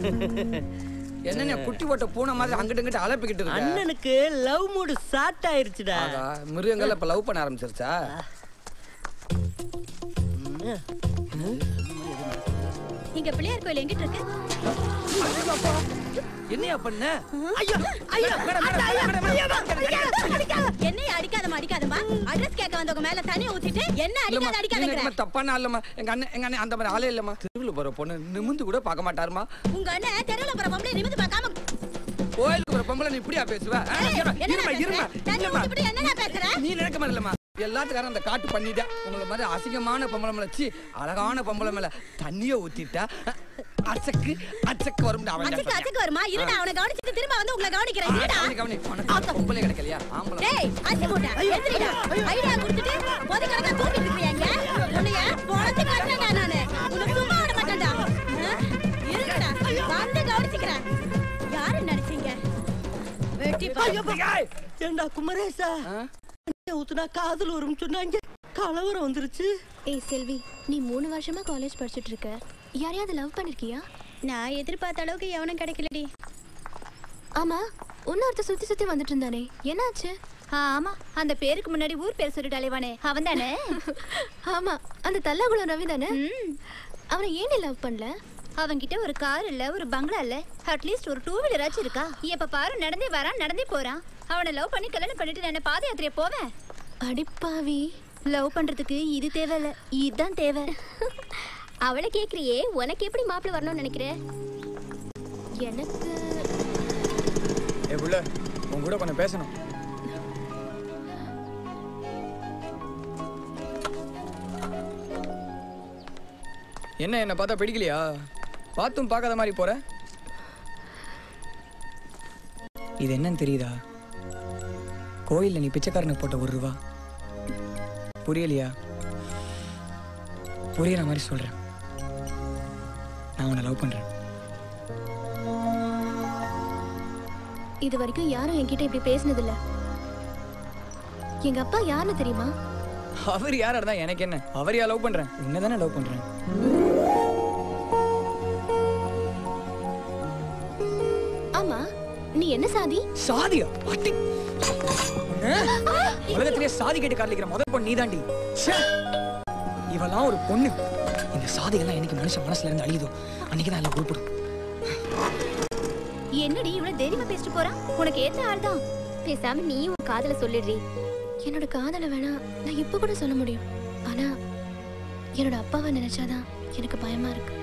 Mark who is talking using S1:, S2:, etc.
S1: என்னென்ன குட்டி போட்ட பூனை மாதிரி அங்கிட்டு இங்கிட்டு அலப்பிக்கிட்டு இருக்க
S2: அண்ணனுக்கு லவ் மூடு ஸ்டார்ட் ஆயிருச்சுடா
S1: ஆகா, மிருகங்கள்ல இப்ப லவ் பண்ண ஆரம்பிச்சிருச்சா
S3: இங்க பிள்ளையார் கோயில் எங்கிட்ட இருக்கு
S1: என்னையா பண்ண
S2: ஐயோ ஐயோ மேடம்
S3: என்னைய அடிக்காதமா அடிக்காதமா அட்ரஸ் கேட்க வந்தவங்க மேல தனியா ஊத்திட்டு என்ன
S1: இல்லம்மா,
S3: அடிக்காத
S1: நீங்க
S3: அடிக்காதங்கிற
S1: என்னமோ தப்பான இல்லம்மா எங்க அண்ணன் எங்க அண்ணன் அந்த மாதிரி ஆளே இல்லம்மா தெருவில் போற பொண்ணு நிமிந்து கூட பார்க்க மாட்டாருமா
S3: உங்க அண்ணன் தெருவுல போற பொம்பளை நிமிந்து பார்க்காம
S1: கோயிலுக்கு போற பொம்பளை நீ இப்படியா பேசுவ ஆ, இருமா, இருமா, இருமா.
S3: தண்ணி
S1: இல்லம்மா.
S3: ஊத்திட்டு என்னடா பேசுற
S1: நீ நினைக்க மாதிரி இல்லம்மா எல்லாத்துக்காரும் அந்த காட்டு பண்ணிட்டா உங்களை மாதிரி அசிங்கமான பொம்பளை மேல சி அழகான பொம்பளை மேல தண்ணிய ஊத்திட்டா அச்சக்கு அச்சக்கு வரும்
S3: அச்சுக்கு அச்சுக்கு வருமா இருடா அவனை கவனிச்சுட்டு திரும்ப வந்து உங்களை கவனிக்கிறேன் இருடா
S1: கவனி உனக்கு பொம்பளை கிடைக்கலையா ஆம்பளை
S3: டேய் அச்சு மூட்டை எந்திரிடா ஐடியா கொடுத்துட்டு போதை கணக்கா தூக்கிட்டு இருக்கீங்க உன்னைய பொழச்சு காட்டுறேன்டா நானு உன்னை சும்மா விட மாட்டேன்டா ஆ? இருங்கடா வந்து கவனிச்சுக்கிறேன் யாரு நினைச்சீங்க வெட்டி பா-
S2: ஏண்டா குமரேசா ஊத்துனா காதல் வரும்னு சொன்னாங்க கலவரம் வந்துருச்சு
S4: ஏய் செல்வி நீ மூணு வருஷமா காலேஜ் படிச்சுட்டு இருக்க யாரையாவது லவ் பண்ணிருக்கியா
S3: நான் எதிர்பார்த்த அளவுக்கு எவனும் கிடைக்கலடி
S4: ஆமா இன்னொருத்த சுத்தி சுத்தி வந்துட்டு இருந்தானே என்னாச்சு
S3: ஆமா அந்த பேருக்கு முன்னாடி ஊர் பேர் சொல்லிட்டு வானே அவன் தானே
S4: ஆமா அந்த தல்லாகுளம் ரவி தானே அவனை ஏன் நீ லவ் பண்ணல
S3: அவன்கிட்ட ஒரு கார் இல்ல ஒரு பங்களா இல்ல அட்லீஸ்ட் ஒரு டூ வீலராச்சும் இருக்கா எப்ப பாரு நடந்தே வரான் நடந்தே போறான் அவனை லவ் பண்ணி கல்யாணம் பண்ணிட்டு நான் என்ன பாத யாத்திரைய போவேன்
S4: அடிப்பாவி
S3: லவ் பண்றதுக்கு இது தேவையில்ல இதுதான் தேவை
S4: அவளை கேக்குறியே உனக்கு எப்படி மாப்பிள்ள வரணும்னு நினைக்கிற எனக்கு
S5: ஏ புள்ள உன் கூட கொஞ்சம் பேசணும் என்ன என்ன பார்த்தா பிடிக்கலையா பார்த்தும் பார்க்காத மாதிரி போற இது என்னன்னு தெரியுதா கோயில்ல நீ பிச்சைக்காரனுக்கு போட்ட ஒரு ரூபா புரியலையா புரியுற மாதிரி சொல்றேன் நான் உன்னை லவ் பண்றேன்
S4: இது வரைக்கும் யாரும் என்கிட்ட இப்படி பேசினதில்ல எங்க அப்பா யாருன்னு தெரியுமா
S5: அவர் யாரா இருந்தா எனக்கு என்ன அவர் யா லவ் பண்றேன் உன்னை லவ் பண்றேன்
S4: ஆமா நீ என்ன சாதி
S5: சாதியா அட்டி உன்னை உலகத்திலே சாதி கேட்டு காதலிக்கிற முதல் பொண்ணு நீதாண்டி ச்சே. இவெல்லாம் ஒரு பொண்ணு இந்த சாதிகள்லாம் என்னைக்கு மனுஷன் மனசுல இருந்து அழியுதோ அன்னைக்கு தான் எல்லாம் உருப்படும்
S3: என்னடி இவ்வளவு தைரியமா பேசிட்டு போறான் உனக்கு ஏத்த ஆள் தான்
S4: பேசாம நீ உன் காதல சொல்லிடுறி என்னோட காதல வேணா நான் இப்ப கூட சொல்ல முடியும் ஆனா என்னோட அப்பாவை நினைச்சாதான் எனக்கு பயமா இருக்கு